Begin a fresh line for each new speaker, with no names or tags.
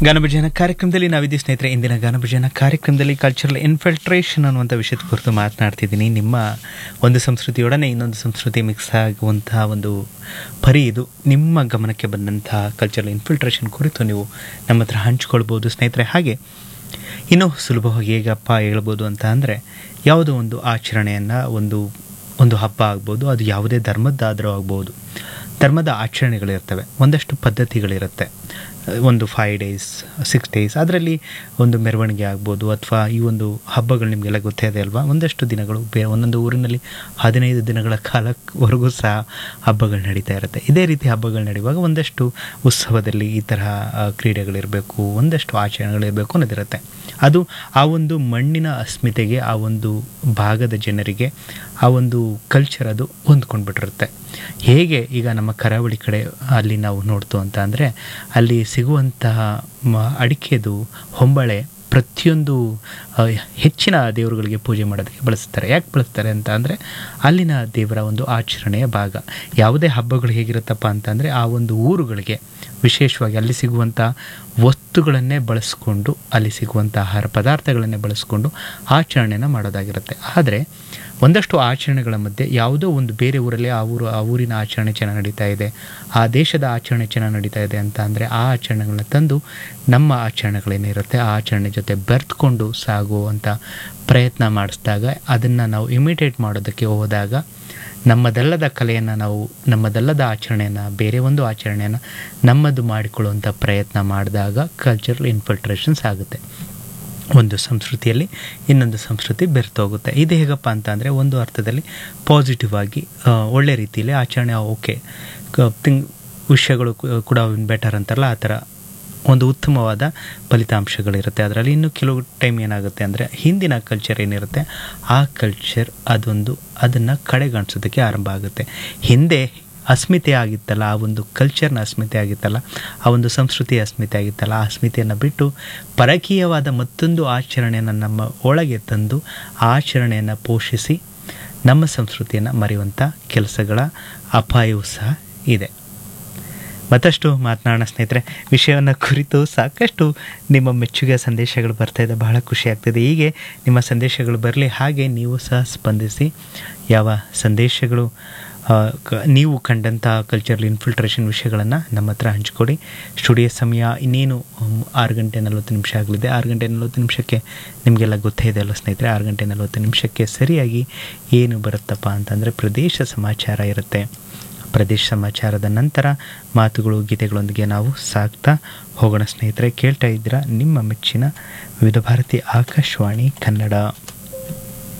ಗಾನಭಜನ ಕಾರ್ಯಕ್ರಮದಲ್ಲಿ ನಾವಿದ್ದೀವಿ ಸ್ನೇಹಿತರೆ ಇಂದಿನ ಗಾನಭಜನ ಕಾರ್ಯಕ್ರಮದಲ್ಲಿ ಕಲ್ಚರಲ್ ಇನ್ಫಿಲ್ಟ್ರೇಷನ್ ಅನ್ನುವಂಥ ವಿಷಯದ ಕುರಿತು ಮಾತನಾಡ್ತಿದ್ದೀನಿ ನಿಮ್ಮ ಒಂದು ಸಂಸ್ಕೃತಿಯೊಡನೆ ಇನ್ನೊಂದು ಸಂಸ್ಕೃತಿ ಮಿಕ್ಸ್ ಆಗುವಂತಹ ಒಂದು ಪರಿ ಇದು ನಿಮ್ಮ ಗಮನಕ್ಕೆ ಬಂದಂತಹ ಕಲ್ಚರಲ್ ಇನ್ಫಿಲ್ಟ್ರೇಷನ್ ಕುರಿತು ನೀವು ನಮ್ಮ ಹತ್ರ ಹಂಚ್ಕೊಳ್ಬೋದು ಸ್ನೇಹಿತರೆ ಹಾಗೆ ಇನ್ನೂ ಸುಲಭವಾಗಿ ಹೇಗಪ್ಪ ಹೇಳ್ಬೋದು ಅಂತ ಅಂದರೆ ಯಾವುದೋ ಒಂದು ಆಚರಣೆಯನ್ನು ಒಂದು ಒಂದು ಹಬ್ಬ ಆಗ್ಬೋದು ಅದು ಯಾವುದೇ ಧರ್ಮದ್ದಾದರೂ ಆಗ್ಬೋದು ಧರ್ಮದ ಆಚರಣೆಗಳಿರ್ತವೆ ಒಂದಷ್ಟು ಪದ್ಧತಿಗಳಿರುತ್ತೆ ಒಂದು ಫೈವ್ ಡೇಸ್ ಸಿಕ್ಸ್ ಡೇಸ್ ಅದರಲ್ಲಿ ಒಂದು ಮೆರವಣಿಗೆ ಆಗ್ಬೋದು ಅಥವಾ ಈ ಒಂದು ಹಬ್ಬಗಳು ನಿಮಗೆಲ್ಲ ಗೊತ್ತೇ ಇದೆ ಅಲ್ವಾ ಒಂದಷ್ಟು ದಿನಗಳು ಬೇ ಒಂದೊಂದು ಊರಿನಲ್ಲಿ ಹದಿನೈದು ದಿನಗಳ ಕಾಲವರೆಗೂ ಸಹ ಹಬ್ಬಗಳು ನಡೀತಾ ಇರುತ್ತೆ ಇದೇ ರೀತಿ ಹಬ್ಬಗಳು ನಡೆಯುವಾಗ ಒಂದಷ್ಟು ಉತ್ಸವದಲ್ಲಿ ಈ ತರಹ ಆ, ಕ್ರೀಡೆಗಳಿರಬೇಕು ಒಂದಷ್ಟು ಆಚರಣೆಗಳಿರಬೇಕು ಅನ್ನೋದಿರುತ್ತೆ ಅದು ಆ ಒಂದು ಮಣ್ಣಿನ ಅಸ್ಮಿತೆಗೆ ಆ ಒಂದು ಭಾಗದ ಜನರಿಗೆ ಆ ಒಂದು ಕಲ್ಚರ್ ಅದು ಹೊಂದ್ಕೊಂಡ್ಬಿಟ್ಟಿರುತ್ತೆ ಹೇಗೆ ಈಗ ನಮ್ಮ ಕರಾವಳಿ ಕಡೆ ಅಲ್ಲಿ ನಾವು ನೋಡ್ತು ಅಂತ ಅಂದರೆ ಅಲ್ಲಿ ಸಿಗುವಂತಹ ಮ ಅಡಿಕೆದು ಹೊಂಬಳೆ ಪ್ರತಿಯೊಂದು ಆ, ಹೆಚ್ಚಿನ ದೇವರುಗಳಿಗೆ ಪೂಜೆ ಮಾಡೋದಕ್ಕೆ ಬಳಸ್ತಾರೆ ಯಾಕೆ ಬಳಸ್ತಾರೆ ಅಂತ ಅಂದರೆ ಅಲ್ಲಿನ ದೇವರ ಒಂದು ಆಚರಣೆಯ ಭಾಗ ಯಾವುದೇ ಹಬ್ಬಗಳು ಹೇಗಿರುತ್ತಪ್ಪ ಅಂತಂದರೆ ಆ ಒಂದು ಊರುಗಳಿಗೆ ವಿಶೇಷವಾಗಿ ಅಲ್ಲಿ ಸಿಗುವಂಥ ವಸ್ತುಗಳನ್ನೇ ಬಳಸ್ಕೊಂಡು ಅಲ್ಲಿ ಸಿಗುವಂಥ ಆಹಾರ ಪದಾರ್ಥಗಳನ್ನೇ ಬಳಸ್ಕೊಂಡು ಆಚರಣೆನ ಮಾಡೋದಾಗಿರುತ್ತೆ ಆದರೆ ಒಂದಷ್ಟು ಆಚರಣೆಗಳ ಮಧ್ಯೆ ಯಾವುದೋ ಒಂದು ಬೇರೆ ಊರಲ್ಲಿ ಆ ಊರು ಆ ಊರಿನ ಆಚರಣೆ ಚೆನ್ನಾಗಿ ನಡೀತಾ ಇದೆ ಆ ದೇಶದ ಆಚರಣೆ ಚೆನ್ನಾಗಿ ನಡೀತಾ ಇದೆ ಅಂತ ಅಂದರೆ ಆ ಆಚರಣೆಗಳನ್ನ ತಂದು ನಮ್ಮ ಆಚರಣೆಗಳೇನಿರುತ್ತೆ ಆ ಆಚರಣೆ ಜೊತೆ ಬೆರೆತ್ಕೊಂಡು ಸಾಗುವಂಥ ಪ್ರಯತ್ನ ಮಾಡಿಸಿದಾಗ ಅದನ್ನು ನಾವು ಇಮಿಟೇಟ್ ಮಾಡೋದಕ್ಕೆ ಹೋದಾಗ ನಮ್ಮದಲ್ಲದ ಕಲೆಯನ್ನು ನಾವು ನಮ್ಮದಲ್ಲದ ಆಚರಣೆಯನ್ನು ಬೇರೆ ಒಂದು ಆಚರಣೆಯನ್ನು ನಮ್ಮದು ಮಾಡಿಕೊಳ್ಳುವಂಥ ಪ್ರಯತ್ನ ಮಾಡಿದಾಗ ಕಲ್ಚರಲ್ ಇನ್ಫಿಲ್ಟ್ರೇಷನ್ಸ್ ಆಗುತ್ತೆ ಒಂದು ಸಂಸ್ಕೃತಿಯಲ್ಲಿ ಇನ್ನೊಂದು ಸಂಸ್ಕೃತಿ ಬೆರ್ತೋಗುತ್ತೆ ಇದು ಹೇಗಪ್ಪ ಅಂತ ಅಂದರೆ ಒಂದು ಅರ್ಥದಲ್ಲಿ ಪಾಸಿಟಿವ್ ಆಗಿ ಆ, ಒಳ್ಳೆ ರೀತಿಯಲ್ಲಿ ಆಚರಣೆ ಓಕೆ ತಿಂಗ್ ವಿಷಯಗಳು ಕು- ಕೂಡ ಬೆಟರ್ ಅಂತಾರಲ್ಲ ಆ ಥರ ಒಂದು ಉತ್ತಮವಾದ ಫಲಿತಾಂಶಗಳಿರುತ್ತೆ ಅದರಲ್ಲಿ ಇನ್ನು ಕೆಲವು ಟೈಮ್ ಏನಾಗುತ್ತೆ ಅಂದರೆ ಹಿಂದಿನ ಕಲ್ಚರ್ ಏನಿರುತ್ತೆ ಆ ಕಲ್ಚರ್ ಅದೊಂದು ಅದನ್ನು ಕಡೆಗಣಿಸೋದಕ್ಕೆ ಆರಂಭ ಆಗುತ್ತೆ ಹಿಂದೆ ಅಸ್ಮಿತೆ ಆಗಿತ್ತಲ್ಲ ಆ ಒಂದು ಕಲ್ಚರ್ನ ಅಸ್ಮಿತೆ ಆಗಿತ್ತಲ್ಲ ಆ ಒಂದು ಸಂಸ್ಕೃತಿಯ ಅಸ್ಮಿತೆ ಆಗಿತ್ತಲ್ಲ ಆ ಅಸ್ಮಿತೆಯನ್ನು ಬಿಟ್ಟು ಪರಕೀಯವಾದ ಮತ್ತೊಂದು ಆಚರಣೆಯನ್ನು ನಮ್ಮ ಒಳಗೆ ತಂದು ಆ ಆಚರಣೆಯನ್ನು ಪೋಷಿಸಿ ನಮ್ಮ ಸಂಸ್ಕೃತಿಯನ್ನು ಮರೆಯುವಂಥ ಕೆಲಸಗಳ ಅಪಾಯವೂ ಸಹ ಇದೆ ಮತ್ತಷ್ಟು ಮಾತನಾಡೋಣ ಸ್ನೇಹಿತರೆ ವಿಷಯವನ್ನು ಕುರಿತು ಸಾಕಷ್ಟು ನಿಮ್ಮ ಮೆಚ್ಚುಗೆ ಸಂದೇಶಗಳು ಬರ್ತಾ ಇದೆ ಬಹಳ ಖುಷಿ ಆಗ್ತಿದೆ ಹೀಗೆ ನಿಮ್ಮ ಸಂದೇಶಗಳು ಬರಲಿ ಹಾಗೆ ನೀವು ಸಹ ಸ್ಪಂದಿಸಿ ಯಾವ ಸಂದೇಶಗಳು ಆ, ಕ- ನೀವು ಕಂಡಂಥ ಕಲ್ಚರಲ್ ಇನ್ಫಿಲ್ಟ್ರೇಷನ್ ವಿಷಯಗಳನ್ನು ನಮ್ಮ ಹತ್ರ ಹಂಚ್ಕೊಡಿ ಸ್ಟುಡಿಯೋ ಸಮಯ ಇನ್ನೇನು ಹ್ಮ್, ಆರು ಗಂಟೆ ನಲವತ್ತು ನಿಮಿಷ ಆಗಲಿದೆ ಆರು ಗಂಟೆ ನಲವತ್ತು ನಿಮಿಷಕ್ಕೆ ನಿಮಗೆಲ್ಲ ಗೊತ್ತೇ ಇದೆ ಅಲ್ಲ ಸ್ನೇಹಿತರೆ ಆರು ಗಂಟೆ ನಲವತ್ತು ನಿಮಿಷಕ್ಕೆ ಸರಿಯಾಗಿ ಏನು ಬರುತ್ತಪ್ಪ ಅಂತಂದರೆ ಪ್ರದೇಶ ಸಮಾಚಾರ ಇರುತ್ತೆ ಪ್ರದೇಶ ಸಮಾಚಾರದ ನಂತರ ಮಾತುಗಳು ಗೀತೆಗಳೊಂದಿಗೆ ನಾವು ಸಾಗ್ತಾ ಹೋಗೋಣ ಸ್ನೇಹಿತರೆ ಕೇಳ್ತಾ ಇದ್ದೀರಾ ನಿಮ್ಮ ಮೆಚ್ಚಿನ ವಿವಿಧ ಭಾರತಿ ಆಕಾಶವಾಣಿ ಕನ್ನಡ